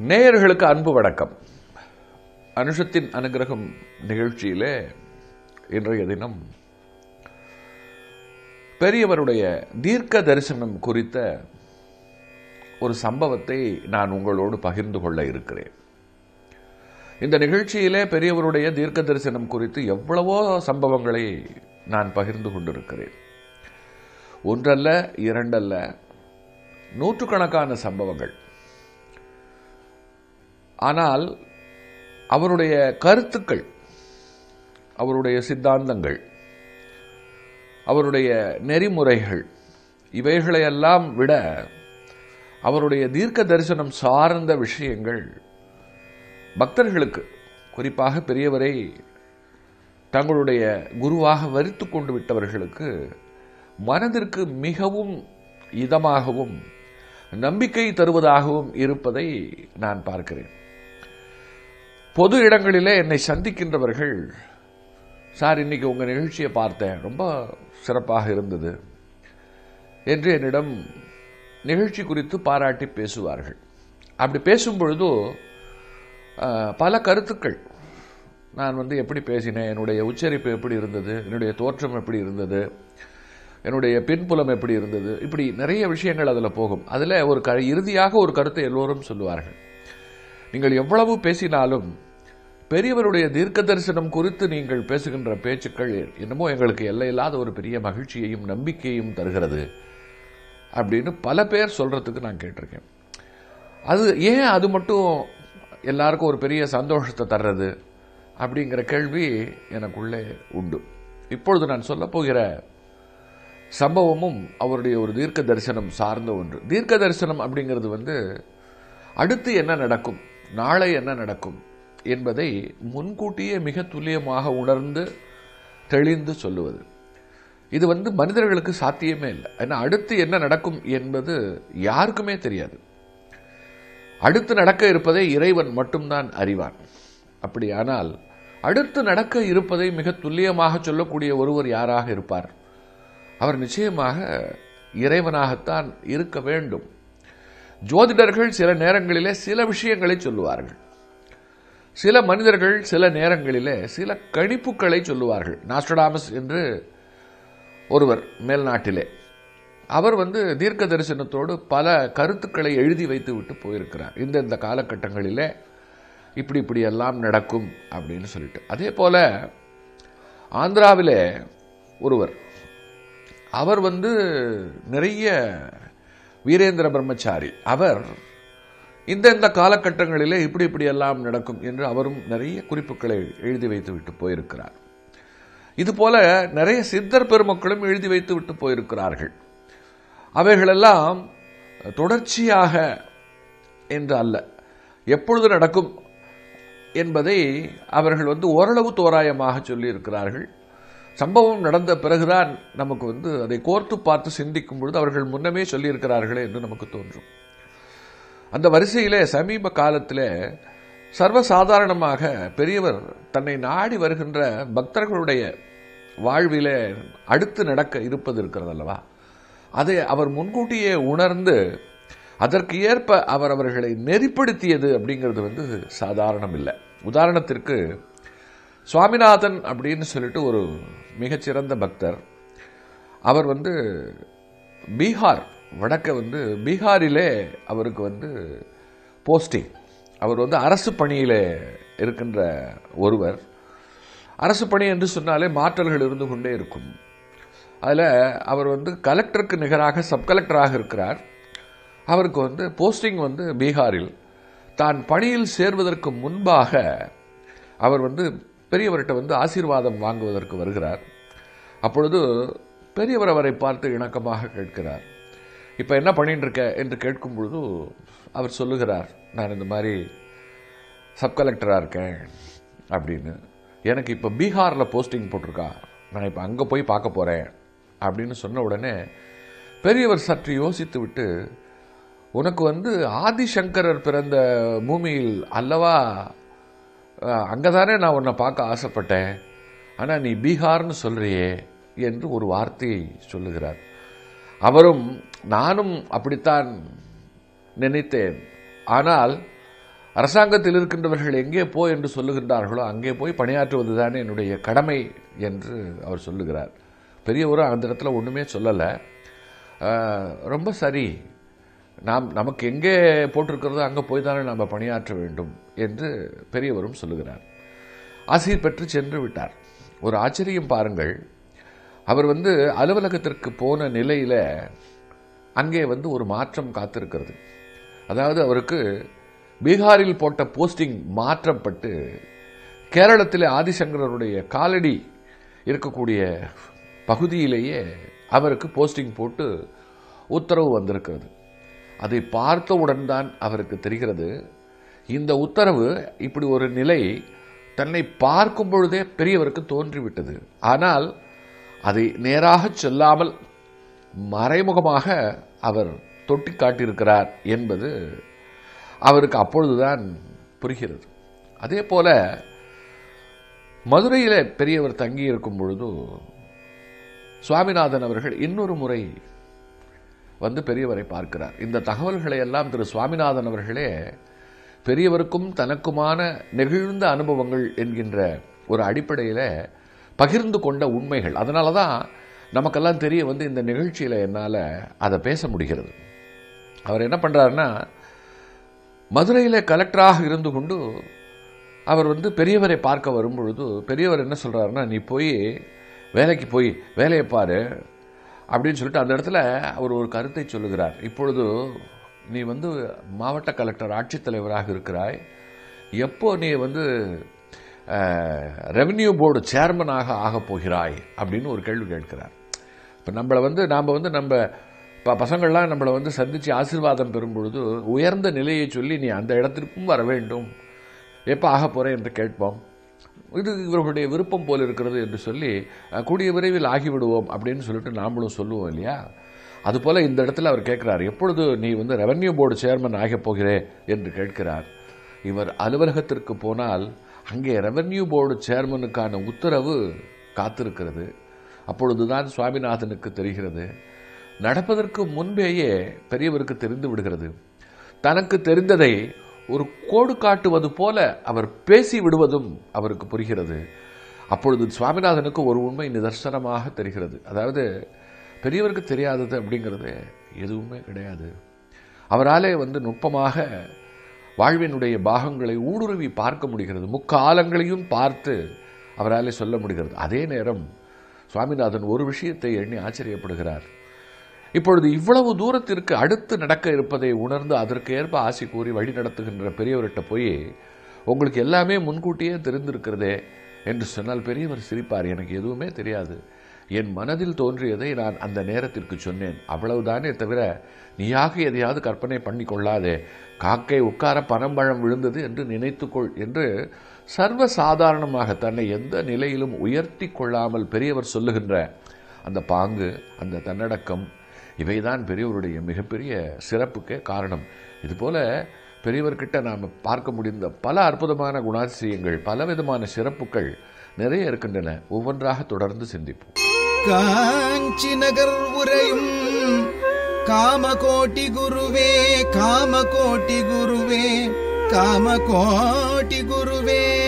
நேயர்களுக்கு அன்பு வணக்கம் அனுஷத்தின் அனுகிரகம் நிகழ்ச்சியிலே இன்றைய தினம் பெரியவருடைய தீர்க்க தரிசனம் குறித்த ஒரு சம்பவத்தை நான் உங்களோடு பகிர்ந்து கொள்ள இருக்கிறேன் இந்த நிகழ்ச்சியிலே பெரியவருடைய தீர்க்க தரிசனம் குறித்து எவ்வளவோ சம்பவங்களை நான் பகிர்ந்து கொண்டிருக்கிறேன் ஒன்றல்ல இரண்டல்ல நூற்றுக்கணக்கான சம்பவங்கள் ஆனால் அவருடைய கருத்துக்கள் அவருடைய சித்தாந்தங்கள் அவருடைய நெறிமுறைகள் இவைகளையெல்லாம் விட அவருடைய தீர்க்க தரிசனம் சார்ந்த விஷயங்கள் பக்தர்களுக்கு குறிப்பாக பெரியவரை தங்களுடைய குருவாக வரித்து கொண்டு விட்டவர்களுக்கு மனதிற்கு மிகவும் இதமாகவும் நம்பிக்கை தருவதாகவும் இருப்பதை நான் பார்க்கிறேன் பொது இடங்களிலே என்னை சந்திக்கின்றவர்கள் சார் இன்னைக்கு உங்கள் நிகழ்ச்சியை பார்த்தேன் ரொம்ப சிறப்பாக இருந்தது என்று என்னிடம் நிகழ்ச்சி குறித்து பாராட்டி பேசுவார்கள் அப்படி பேசும் பொழுதோ பல கருத்துக்கள் நான் வந்து எப்படி பேசினேன் என்னுடைய உச்சரிப்பு எப்படி இருந்தது என்னுடைய தோற்றம் எப்படி இருந்தது என்னுடைய பின்புலம் எப்படி இருந்தது இப்படி நிறைய விஷயங்கள் அதில் போகும் அதில் ஒரு க இறுதியாக ஒரு கருத்தை எல்லோரும் சொல்லுவார்கள் நீங்கள் எவ்வளவு பேசினாலும் பெரியவருடைய தீர்க்க தரிசனம் குறித்து நீங்கள் பேசுகின்ற பேச்சுக்கள் என்னமோ எங்களுக்கு எல்லையில்லாத ஒரு பெரிய மகிழ்ச்சியையும் நம்பிக்கையும் தருகிறது அப்படின்னு பல பேர் சொல்றதுக்கு நான் கேட்டிருக்கேன் அது ஏன் அது மட்டும் எல்லாருக்கும் ஒரு பெரிய சந்தோஷத்தை தர்றது அப்படிங்கிற கேள்வி எனக்குள்ளே உண்டு இப்பொழுது நான் சொல்ல போகிற சம்பவமும் அவருடைய ஒரு தீர்க்க தரிசனம் சார்ந்த ஒன்று தீர்க்க தரிசனம் அப்படிங்கிறது வந்து அடுத்து என்ன நடக்கும் நாளை என்ன நடக்கும் என்பதை முன்கூட்டியே மிக துல்லியமாக உணர்ந்து தெளிந்து சொல்லுவது இது வந்து மனிதர்களுக்கு சாத்தியமே இல்லை ஏன்னா அடுத்து என்ன நடக்கும் என்பது யாருக்குமே தெரியாது அடுத்து நடக்க இருப்பதை இறைவன் மட்டும்தான் அறிவான் அப்படியானால் அடுத்து நடக்க இருப்பதை மிக துல்லியமாக சொல்லக்கூடிய ஒருவர் யாராக இருப்பார் அவர் நிச்சயமாக இறைவனாகத்தான் இருக்க வேண்டும் ஜோதிடர்கள் சில நேரங்களிலே சில விஷயங்களை சொல்லுவார்கள் சில மனிதர்கள் சில நேரங்களிலே சில கணிப்புகளை சொல்லுவார்கள் நாஸ்டடாமஸ் என்று ஒருவர் மேல்நாட்டிலே அவர் வந்து தீர்க்க தரிசனத்தோடு பல கருத்துக்களை எழுதி வைத்து விட்டு போயிருக்கிறார் இந்த இந்த காலகட்டங்களிலே இப்படி இப்படி எல்லாம் நடக்கும் அப்படின்னு சொல்லிட்டு அதே போல ஆந்திராவிலே ஒருவர் அவர் வந்து நிறைய வீரேந்திர பிரம்மச்சாரி அவர் இந்த இந்த காலகட்டங்களிலே இப்படி இப்படி எல்லாம் நடக்கும் என்று அவரும் நிறைய குறிப்புகளை எழுதி வைத்து விட்டு போயிருக்கிறார் இது போல நிறைய சித்தர் பெருமக்களும் எழுதி வைத்து விட்டு போயிருக்கிறார்கள் அவைகளெல்லாம் தொடர்ச்சியாக என்று அல்ல எப்பொழுது நடக்கும் என்பதை அவர்கள் வந்து ஓரளவு தோராயமாக சொல்லியிருக்கிறார்கள் சம்பவம் நடந்த பிறகுதான் நமக்கு வந்து அதை கோர்த்து பார்த்து சிந்திக்கும் பொழுது அவர்கள் முன்னமே சொல்லியிருக்கிறார்களே என்று நமக்கு தோன்றும் அந்த வரிசையிலே சமீப காலத்தில் சர்வசாதாரணமாக பெரியவர் தன்னை நாடி வருகின்ற பக்தர்களுடைய வாழ்விலே அடுத்து நடக்க இருப்பது இருக்கிறது அல்லவா அதை அவர் முன்கூட்டியே உணர்ந்து அதற்கு ஏற்ப அவர் அவர்களை நெறிப்படுத்தியது அப்படிங்கிறது வந்து சாதாரணம் இல்லை உதாரணத்திற்கு சுவாமிநாதன் அப்படின்னு சொல்லிட்டு ஒரு மிகச்சிறந்த பக்தர் அவர் வந்து பீகார் வடக்க வந்து பீகாரிலே அவருக்கு வந்து போஸ்டிங் அவர் வந்து அரசு பணியில் இருக்கின்ற ஒருவர் அரசு பணி என்று சொன்னாலே மாற்றல்கள் இருந்து கொண்டே இருக்கும் அதில் அவர் வந்து கலெக்டருக்கு நிகராக சப் கலெக்டராக இருக்கிறார் அவருக்கு வந்து போஸ்டிங் வந்து பீகாரில் தான் பணியில் சேர்வதற்கு முன்பாக அவர் வந்து பெரியவர்கிட்ட வந்து ஆசீர்வாதம் வாங்குவதற்கு வருகிறார் அப்பொழுது பெரியவர் அவரை பார்த்து இணக்கமாக கேட்கிறார் இப்போ என்ன பண்ணிட்டு இருக்க என்று கேட்கும் பொழுது அவர் சொல்லுகிறார் நான் இந்த மாதிரி சப் கலெக்டராக இருக்கேன் அப்படின்னு எனக்கு இப்போ பீகாரில் போஸ்டிங் போட்டிருக்கா நான் இப்போ அங்கே போய் பார்க்க போகிறேன் அப்படின்னு சொன்ன உடனே பெரியவர் சற்று யோசித்து விட்டு உனக்கு வந்து ஆதிசங்கரர் பிறந்த பூமியில் அல்லவா அங்கதானே நான் உன்னை பார்க்க ஆசைப்பட்டேன் ஆனால் நீ பீகார்னு சொல்றியே என்று ஒரு வார்த்தையை சொல்லுகிறார் அவரும் நானும் அப்படித்தான் நினைத்தேன் ஆனால் அரசாங்கத்தில் இருக்கின்றவர்கள் எங்கே போ என்று சொல்லுகின்றார்களோ அங்கே போய் பணியாற்றுவதுதானே என்னுடைய கடமை என்று அவர் சொல்லுகிறார் பெரியவரும் அந்த இடத்துல ஒன்றுமே சொல்லலை ஆஹ், ரொம்ப சரி நாம் நமக்கு எங்கே போட்டிருக்கிறதோ அங்கே போய் தானே நாம் பணியாற்ற வேண்டும் என்று பெரியவரும் சொல்லுகிறார் ஆசிரியர் பெற்று சென்று விட்டார் ஒரு ஆச்சரியம் பாருங்கள் அவர் வந்து அலுவலகத்திற்கு போன நிலையில அங்கே வந்து ஒரு மாற்றம் காத்திருக்கிறது அதாவது அவருக்கு பீகாரில் போட்ட போஸ்டிங் மாற்றப்பட்டு கேரளத்திலே ஆதிசங்கரருடைய காலடி இருக்கக்கூடிய பகுதியிலேயே அவருக்கு போஸ்டிங் போட்டு உத்தரவு வந்திருக்கிறது அதை பார்த்தவுடன் தான் அவருக்கு தெரிகிறது இந்த உத்தரவு இப்படி ஒரு நிலை தன்னை பார்க்கும் பொழுதே பெரியவருக்கு தோன்றிவிட்டது ஆனால் அதை நேராக சொல்லாமல் மறைமுகமாக அவர் தொட்டி காட்டியிருக்கிறார் என்பது அவருக்கு அப்பொழுதுதான் புரிகிறது அதே போல மதுரையில பெரியவர் தங்கி இருக்கும் பொழுது சுவாமிநாதன் அவர்கள் இன்னொரு முறை வந்து பெரியவரை பார்க்கிறார் இந்த தகவல்களை எல்லாம் திரு சுவாமிநாதன் அவர்களே பெரியவருக்கும் தனக்குமான நெகிழ்ந்த அனுபவங்கள் என்கின்ற ஒரு அடிப்படையில் பகிர்ந்து கொண்ட உண்மைகள் அதனால தான் நமக்கெல்லாம் தெரிய வந்து இந்த நிகழ்ச்சியில் என்னால் அதை பேச முடிகிறது அவர் என்ன பண்ணுறாருன்னா மதுரையில் கலெக்டராக இருந்து கொண்டு அவர் வந்து பெரியவரை பார்க்க வரும்பொழுது பெரியவர் என்ன சொல்கிறாருன்னா நீ போய் வேலைக்கு போய் வேலையை பாரு அப்படின்னு சொல்லிட்டு அந்த இடத்துல அவர் ஒரு கருத்தை சொல்லுகிறார் இப்பொழுது நீ வந்து மாவட்ட கலெக்டர் ஆட்சித்தலைவராக இருக்கிறாய் எப்போ நீ வந்து ரெவென்யூ போர்டு சேர்மனாக ஆகப் போகிறாய் அப்படின்னு ஒரு கேள்வி கேட்கிறார் இப்போ நம்மளை வந்து நாம் வந்து நம்ம இப்போ பசங்கள்லாம் நம்மளை வந்து சந்தித்து ஆசீர்வாதம் பெறும் பொழுது உயர்ந்த நிலையை சொல்லி நீ அந்த இடத்திற்கும் வர வேண்டும் எப்போ ஆக போகிறேன் என்று கேட்போம் இது இவர்களுடைய விருப்பம் போல் இருக்கிறது என்று சொல்லி அஹ், கூடிய விரைவில் ஆகிவிடுவோம் அப்படின்னு சொல்லிட்டு நாமளும் சொல்லுவோம் இல்லையா அதுபோல் இந்த இடத்துல அவர் கேட்கிறார் எப்பொழுது நீ வந்து ரெவென்யூ போர்டு சேர்மன் ஆகப் போகிறே என்று கேட்கிறார் இவர் அலுவலகத்திற்கு போனால் அங்கே ரெவென்யூ போர்டு சேர்மனுக்கான உத்தரவு காத்திருக்கிறது அப்பொழுதுதான் சுவாமிநாதனுக்கு தெரிகிறது நடப்பதற்கு முன்பேயே பெரியவருக்கு தெரிந்து விடுகிறது தனக்கு தெரிந்ததை ஒரு கோடு காட்டுவது போல அவர் பேசி விடுவதும் அவருக்கு புரிகிறது அப்பொழுது சுவாமிநாதனுக்கு ஒரு உண்மை நிதர்சனமாக தெரிகிறது அதாவது பெரியவருக்கு தெரியாதது அப்படிங்கிறது எதுவுமே கிடையாது அவராலே வந்து நுட்பமாக வாழ்வினுடைய பாகங்களை ஊடுருவி பார்க்க முடிகிறது முக்காலங்களையும் பார்த்து அவராலே சொல்ல முடிகிறது அதே நேரம் சுவாமிநாதன் ஒரு விஷயத்தை எண்ணி ஆச்சரியப்படுகிறார் இப்பொழுது இவ்வளவு தூரத்திற்கு அடுத்து நடக்க இருப்பதை உணர்ந்து அதற்கு ஏற்ப ஆசை கூறி வழி நடத்துகின்ற பெரியவர்கிட்ட போய் உங்களுக்கு எல்லாமே முன்கூட்டியே தெரிந்திருக்கிறதே என்று சொன்னால் பெரியவர் சிரிப்பார் எனக்கு எதுவுமே தெரியாது என் மனதில் தோன்றியதை நான் அந்த நேரத்திற்கு சொன்னேன் அவ்வளவுதானே தவிர நீயாக எதையாவது கற்பனை பண்ணி கொள்ளாதே காக்கை உட்கார பனம்பழம் விழுந்தது என்று நினைத்துக்கொள் என்று சர்வ சாதாரணமாக தன்னை எந்த நிலையிலும் உயர்த்தி கொள்ளாமல் பெரியவர் சொல்லுகின்ற அந்த பாங்கு அந்த தன்னடக்கம் இவைதான் பெரியவருடைய மிகப்பெரிய சிறப்புக்கே காரணம் இதுபோல பெரியவர்கிட்ட நாம் பார்க்க முடிந்த பல அற்புதமான குணாதிசயங்கள் பலவிதமான சிறப்புகள் நிறைய இருக்கின்றன ஒவ்வொன்றாக தொடர்ந்து சிந்திப்போம் காஞ்சி நகர் உரையும் காமகோட்டி குருவே காமகோட்டி குருவே காமகோட்டி குருவே